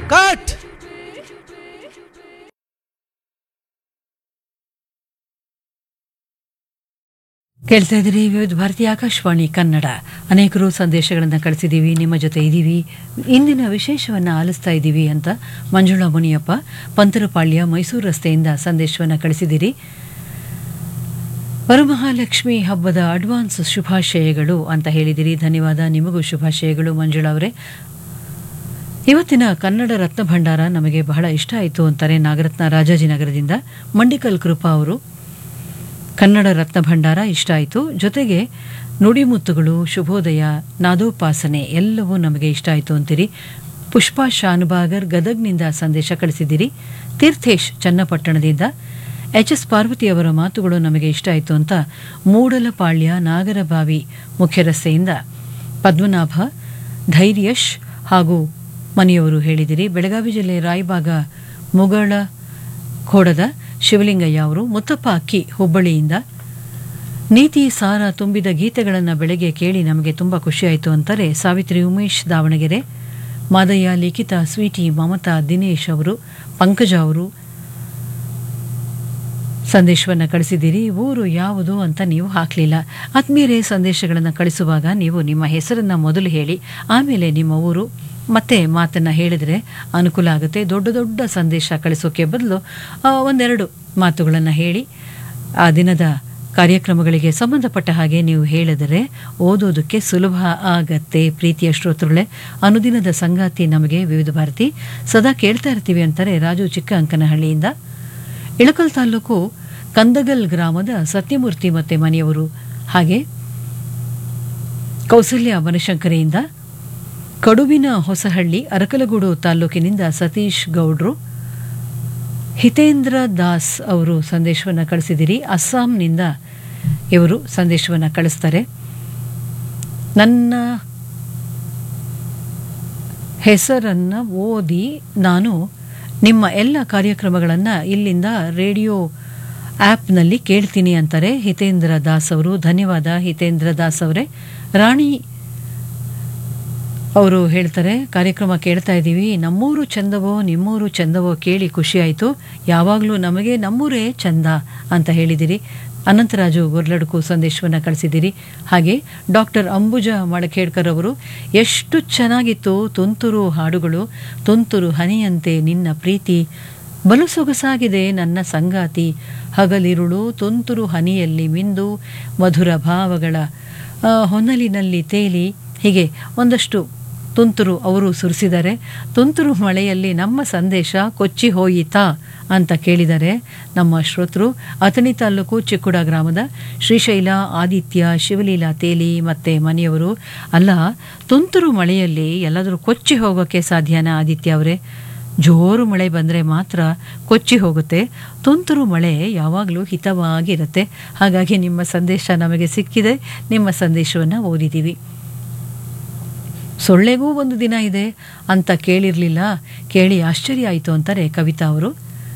cut ಕೇಳ್ತಾ ಇದ್ದೀರಿ ವಿವಿಧ ಭಾರತಿ ಆಕಾಶವಾಣಿ ಕನ್ನಡ ಅನೇಕರು ಸಂದೇಶಗಳನ್ನು ಕಳಿಸಿದ್ದೀವಿ ನಿಮ್ಮ ಜೊತೆ ಇದ್ದೀವಿ ಇಂದಿನ ವಿಶೇಷವನ್ನು ಆಲಿಸ್ತಾ ಇದ್ದೀವಿ ಅಂತ ಮಂಜುಳಾ ಮುನಿಯಪ್ಪ ಪಂತರಪಾಳ್ಯ ಮೈಸೂರು ರಸ್ತೆಯಿಂದ ಸಂದೇಶವನ್ನು ಕಳಿಸಿದ್ದೀರಿ ವರಮಹಾಲಕ್ಷ್ಮಿ ಹಬ್ಬದ ಅಡ್ವಾನ್ಸ್ ಶುಭಾಶಯಗಳು ಅಂತ ಹೇಳಿದಿರಿ ಧನ್ಯವಾದ ನಿಮಗೂ ಶುಭಾಶಯಗಳು ಮಂಜುಳಾ ಅವರೇ ಇವತ್ತಿನ ಕನ್ನಡ ರತ್ನ ಭಂಡಾರ ನಮಗೆ ಬಹಳ ಇಷ್ಟ ಆಯಿತು ಅಂತಾರೆ ನಾಗರತ್ನ ರಾಜಾಜಿನಗರದಿಂದ ಮಂಡಿಕಲ್ ಕೃಪಾ ಅವರು ಕನ್ನಡ ರತ್ನ ಭಂಡಾರ ಇಷ್ಟ ಆಯಿತು ಜೊತೆಗೆ ನುಡಿಮುತ್ತುಗಳು ಶುಭೋದಯ ನಾದೋಪಾಸನೆ ಎಲ್ಲವೂ ನಮಗೆ ಇಷ್ಟ ಆಯಿತು ಅಂತೀರಿ ಪುಷ್ಪಾ ಶಾನುಭಾಗರ್ ಗದಗ್ನಿಂದ ಸಂದೇಶ ಕಳಿಸಿದ್ದೀರಿ ತೀರ್ಥೇಶ್ ಚನ್ನಪಟ್ಟಣದಿಂದ ಎಚ್ ಎಸ್ ಪಾರ್ವತಿಯವರ ಮಾತುಗಳು ನಮಗೆ ಇಷ್ಟ ಆಯಿತು ಅಂತ ಮೂಡಲಪಾಳ್ಯ ನಾಗರಬಾವಿ ಮುಖ್ಯ ರಸ್ತೆಯಿಂದ ಪದ್ಮನಾಭ ಧೈರ್ಯಶ್ ಹಾಗೂ ಮನೆಯವರು ಹೇಳಿದಿರಿ ಬೆಳಗಾವಿ ಜಿಲ್ಲೆ ರಾಯಬಾಗ ಮುಗಳ ಖೋಡದ ಶಿವಲಿಂಗಯ್ಯ ಅವರು ಮುತ್ತಪ್ಪ ಅಕ್ಕಿ ಹುಬ್ಬಳ್ಳಿಯಿಂದ ನೀತಿ ಸಾರ ತುಂಬಿದ ಗೀತೆಗಳನ್ನು ಬೆಳಗ್ಗೆ ಕೇಳಿ ನಮಗೆ ತುಂಬ ಖುಷಿಯಾಯಿತು ಅಂತಾರೆ ಸಾವಿತ್ರಿ ಉಮೇಶ್ ದಾವಣಗೆರೆ ಮಾದಯ್ಯ ಲಿಖಿತ ಸ್ವೀಟಿ ಮಮತಾ ದಿನೇಶ್ ಅವರು ಪಂಕಜ ಅವರು ಸಂದೇಶವನ್ನು ಕಳಿಸಿದ್ದೀರಿ ಊರು ಯಾವುದು ಅಂತ ನೀವು ಹಾಕಲಿಲ್ಲ ಆತ್ಮೀಯರೇ ಸಂದೇಶಗಳನ್ನು ಕಳಿಸುವಾಗ ನೀವು ನಿಮ್ಮ ಹೆಸರನ್ನು ಮೊದಲು ಹೇಳಿ ಆಮೇಲೆ ನಿಮ್ಮ ಊರು ಮತ್ತೆ ಮಾತನ್ನು ಹೇಳಿದರೆ ಅನುಕೂಲ ಆಗುತ್ತೆ ದೊಡ್ಡ ದೊಡ್ಡ ಸಂದೇಶ ಕಳಿಸೋಕೆ ಬದಲು ಆ, ಒಂದೆರಡು ಮಾತುಗಳನ್ನು ಹೇಳಿ ಆ ದಿನದ ಕಾರ್ಯಕ್ರಮಗಳಿಗೆ ಸಂಬಂಧಪಟ್ಟ ಹಾಗೆ ನೀವು ಹೇಳಿದರೆ ಓದೋದಕ್ಕೆ ಸುಲಭ ಆಗತ್ತೆ ಪ್ರೀತಿಯ ಶ್ರೋತೃಗಳೇ ಅನುದಿನದ ಸಂಗಾತಿ ನಮಗೆ ವಿವಿಧ ಭಾರತಿ ಸದಾ ಕೇಳ್ತಾ ಇರ್ತೀವಿ ಅಂತಾರೆ ರಾಜು ಚಿಕ್ಕ ಅಂಕನಹಳ್ಳಿಯಿಂದ ಇಳಕಲ್ ತಾಲೂಕು ಕಂದಗಲ್ ಗ್ರಾಮದ ಸತ್ಯಮೂರ್ತಿ ಮತ್ತೆ ಮನೆಯವರು ಹಾಗೆ ಕೌಸಲ್ಯ ಬನಶಂಕರಿಯಿಂದ ಕಡುವಿನ ಹೊಸಹಳ್ಳಿ ಅರಕಲಗೂಡು ತಾಲೂಕಿನಿಂದ ಸತೀಶ್ ಗೌಡ್ರು ಹಿತೇಂದ್ರ ದಾಸ್ ಅವರು ಸಂದೇಶವನ್ನು ಕಳಿಸಿದಿರಿ ಅಸ್ಸಾಂನಿಂದ ಇವರು ಸಂದೇಶವನ್ನು ಕಳಿಸ್ತಾರೆ ನನ್ನ ಹೆಸರನ್ನು ಓದಿ ನಾನು ನಿಮ್ಮ ಎಲ್ಲ ಕಾರ್ಯಕ್ರಮಗಳನ್ನು ಇಲ್ಲಿಂದ ರೇಡಿಯೋ ಆ್ಯಪ್ನಲ್ಲಿ ಕೇಳ್ತೀನಿ ಅಂತಾರೆ ಹಿತೇಂದ್ರ ದಾಸ್ ಅವರು ಧನ್ಯವಾದ ಹಿತೇಂದ್ರ ದಾಸ್ ಅವರೇ ರಾಣಿ ಅವರು ಹೇಳ್ತಾರೆ ಕಾರ್ಯಕ್ರಮ ಕೇಳ್ತಾ ಇದ್ದೀವಿ ನಮ್ಮೂರು ಚಂದವೋ ನಿಮ್ಮೂರು ಚಂದವೋ ಕೇಳಿ ಖುಷಿಯಾಯಿತು ಯಾವಾಗಲೂ ನಮಗೆ ನಮ್ಮೂರೇ ಚಂದ ಅಂತ ಹೇಳಿದಿರಿ ಅನಂತರಾಜು ಗೊರ್ಲಡ್ಕು ಸಂದೇಶವನ್ನು ಕಳಿಸಿದ್ದೀರಿ ಹಾಗೆ ಡಾಕ್ಟರ್ ಅಂಬುಜಾ ಮಳಖೇಡ್ಕರ್ ಅವರು ಎಷ್ಟು ಚೆನ್ನಾಗಿತ್ತು ತುಂತುರು ಹಾಡುಗಳು ತುಂತುರು ಹನಿಯಂತೆ ನಿನ್ನ ಪ್ರೀತಿ ಬಲು ಸೊಗಸಾಗಿದೆ ನನ್ನ ಸಂಗಾತಿ ಹಗಲಿರುಳು ತುಂತುರು ಹನಿಯಲ್ಲಿ ಮಿಂದು ಮಧುರ ಭಾವಗಳ ಆ, ಹೊನಲಿನಲ್ಲಿ ತೇಲಿ ಹೀಗೆ ಒಂದಷ್ಟು ತುಂತುರು ಅವರು ಸುರಿಸಿದ್ದಾರೆ ತುಂತುರು ಮಳೆಯಲ್ಲಿ ನಮ್ಮ ಸಂದೇಶ ಕೊಚ್ಚಿ ಹೋಯಿತಾ ಅಂತ ಕೇಳಿದ್ದಾರೆ ನಮ್ಮ ಶ್ರೋತೃ ಅಥಣಿ ತಾಲೂಕು ಚಿಕ್ಕುಡ ಗ್ರಾಮದ ಶ್ರೀಶೈಲ ಆದಿತ್ಯ ಶಿವಲೀಲಾ ತೇಲಿ ಮತ್ತೆ ಮನೆಯವರು ಅಲ್ಲ ತುಂತುರು ಮಳೆಯಲ್ಲಿ ಎಲ್ಲಾದರೂ ಕೊಚ್ಚಿ ಹೋಗೋಕ್ಕೆ ಸಾಧ್ಯನಾ ಆದಿತ್ಯ ಅವರೇ ಜೋರು ಮಳೆ ಬಂದರೆ ಮಾತ್ರ ಕೊಚ್ಚಿ ಹೋಗುತ್ತೆ ತುಂತುರು ಮಳೆ ಯಾವಾಗಲೂ ಹಿತವಾಗಿರುತ್ತೆ ಹಾಗಾಗಿ ನಿಮ್ಮ ಸಂದೇಶ ನಮಗೆ ಸಿಕ್ಕಿದೆ ನಿಮ್ಮ ಸಂದೇಶವನ್ನು ಓದಿದ್ದೀವಿ ಸೊಳ್ಳೆಗೂ ಒಂದು ದಿನ ಇದೆ ಅಂತ ಕೇಳಿರಲಿಲ್ಲ ಕೇಳಿ ಆಶ್ಚರ್ಯ ಆಯಿತು ಅಂತಾರೆ ಕವಿತಾ ಅವರು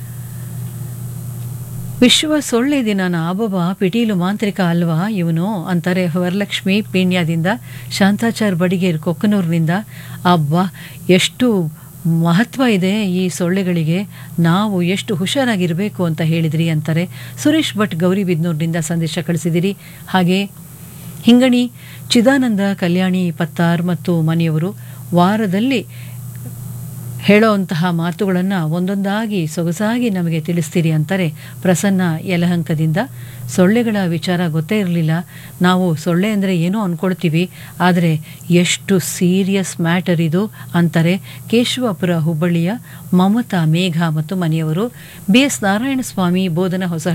ವಿಶ್ವ ಸೊಳ್ಳೆ ದಿನನ ಅಬಬ ಪಿಟೀಲು ಮಾಂತ್ರಿಕ ಅಲ್ವಾ ಇವನು ಅಂತಾರೆ ವರಲಕ್ಷ್ಮಿ ಪೀಣ್ಯದಿಂದ ಶಾಂತಾಚಾರ್ ಬಡಿಗೇರ್ ಕೊಕ್ಕನೂರಿನಿಂದ ಅಬ್ಬಾ ಎಷ್ಟು ಮಹತ್ವ ಇದೆ ಈ ಸೊಳ್ಳೆಗಳಿಗೆ ನಾವು ಎಷ್ಟು ಹುಷಾರಾಗಿರಬೇಕು ಅಂತ ಹೇಳಿದ್ರಿ ಅಂತಾರೆ ಸುರೇಶ್ ಭಟ್ ಗೌರಿಬಿದ್ನೂರಿನಿಂದ ಸಂದೇಶ ಕಳಿಸಿದಿರಿ ಹಾಗೆ ಹಿಂಗಣಿ ಚಿದಾನಂದ ಕಲ್ಯಾಣಿ ಪತ್ತಾರ್ ಮತ್ತು ಮನೆಯವರು ವಾರದಲ್ಲಿ ಹೇಳೋವಂತಹ ಮಾತುಗಳನ್ನು ಒಂದೊಂದಾಗಿ ಸೊಗಸಾಗಿ ನಮಗೆ ತಿಳಿಸ್ತೀರಿ ಅಂತಾರೆ ಪ್ರಸನ್ನ ಯಲಹಂಕದಿಂದ ಸೊಳ್ಳೆಗಳ ವಿಚಾರ ಗೊತ್ತೇ ಇರಲಿಲ್ಲ ನಾವು ಸೊಳ್ಳೆ ಅಂದರೆ ಏನೋ ಅಂದ್ಕೊಳ್ತೀವಿ ಆದರೆ ಎಷ್ಟು ಸೀರಿಯಸ್ ಮ್ಯಾಟರ್ ಇದು ಅಂತಾರೆ ಕೇಶವಪುರ ಹುಬ್ಬಳ್ಳಿಯ ಮಮತಾ ಮೇಘ ಮತ್ತು ಮನೆಯವರು ಬಿ ಎಸ್ ನಾರಾಯಣಸ್ವಾಮಿ ಬೋಧನ ಹೊಸ